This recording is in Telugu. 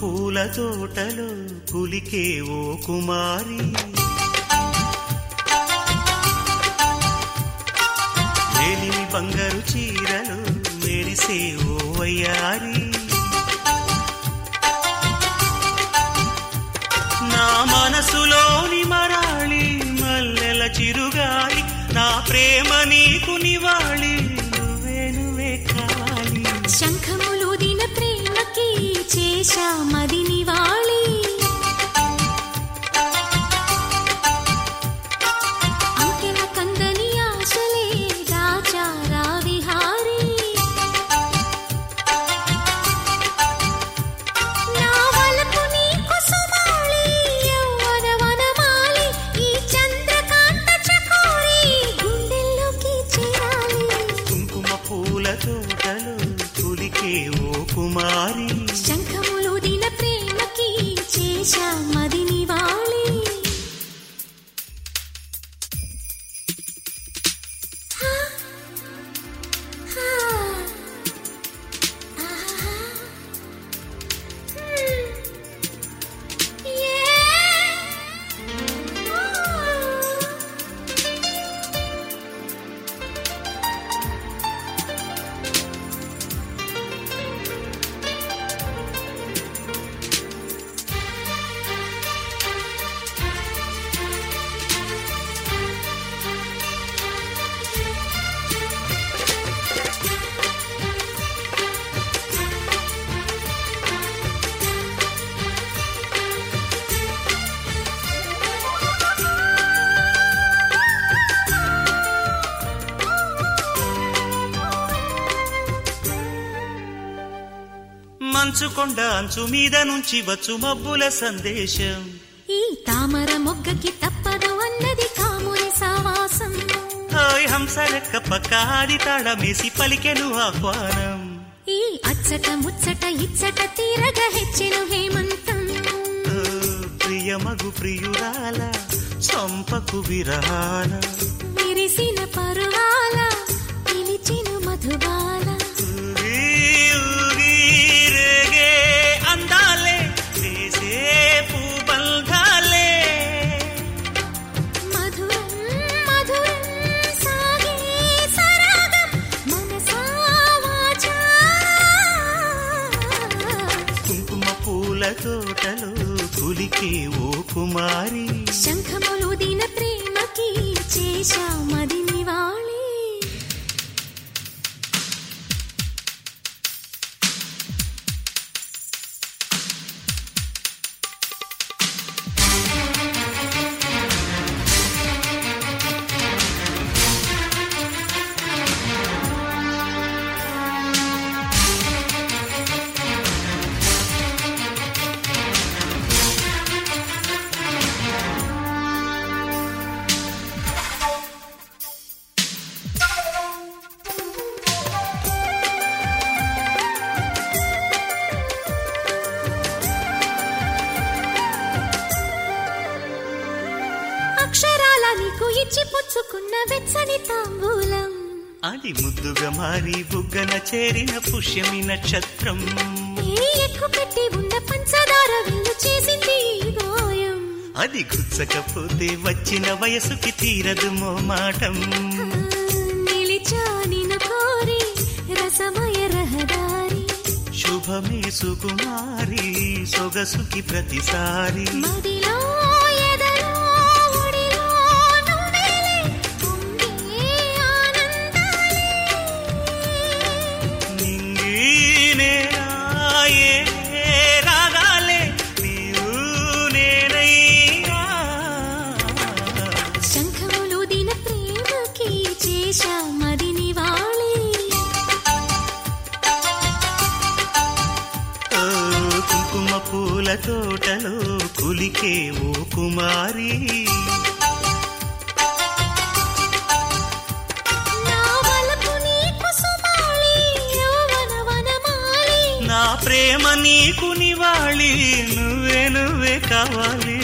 పూల తోటలో కులికే ఓ కుమారి లేనివి బంగారు చీరలు మెరిసే ఓ వయ్యారి నా మనసులోని మరాళి మల్లెల చిరుగాలి నా ప్రేమ నీకు నివాళి నువ్వే నువ్వే కావాలి శంఖములుదిన ప్రేమకి చేశా మది నివాళి అంకెల కందని ఆశలే దాచారా విహారీ నా వలపు నీకు సుమాలి యవ్వన వనమాలి ఈ చంద్రకాంత చకోరి గుండెల్లోకి చేరాలి కుంకుమ పూల తోటలో కులికే ఓ కుమారి శంఖములుదిన ప్రేమకి చేశా మది నివాళి హా, హా, ఆహా, హ్మ్, ఏ, ఓ. మంచు కొండ అంచు మీద నుంచి వచ్చు మబ్బుల సందేశం ఈ తామర మొగ్గకి తప్పదు అన్నది కాముని సావాసం హాయ్ హంస రెక్క పక్క ఆడి తాళమేసి పలికెను ఆహ్వానం ఈ అచ్చట ముచ్చట ఇచ్చట తీరగ హెచ్చెను హేమంతం ఓ, ప్రియమగు ప్రియురాల చంపకు విరహాల విరిసిన పరువాల పిలిచెను మధుబాల ఊగి ఊగి రేగే అందాలే వేసే పూబంధాలే మధురం మధురం సాగే సరాగం మనసా వాచా కుంకుమ పూల తోటలో కులికే ఓ కుమారి శంఖములుదిన ప్రేమకి చేశా మది నివాళి అక్షరాల నీకు ఇచ్చి పుచ్చుకున్న వెచ్చని తాంబూలం అది ముద్దుగా మారి బుగ్గన చేరిన పుష్యమి నక్షత్రం ఏ ఎక్కు పెట్టి ఉన్న పంచదార విల్లు చేసింది ఈ గాయం అది గుచ్చకపోతే వచ్చిన వయసుకి తీరదు మోమాటం నిలిచా నిన్ను కోరి రసమయ రహదారి శుభమే సుకుమారి సొగసుకి ప్రతిసారి మదిలో ఎదలో ఒడిలో నువ్వేలే పొంగే ఆనందాలే నింగి నేరాయే రాగాలే నీవు నేనయ్యా శంఖములుదిన ప్రేమకి చేశా మది నివాళి ఓ కుంకుమ పూల తోటలో కులికే ఓ కుమారి నా వలపు నీకు సుమాలి యౌవన వనమాలి నా ప్రేమ నీకు నివాళి నువ్వే నువ్వే కావాలి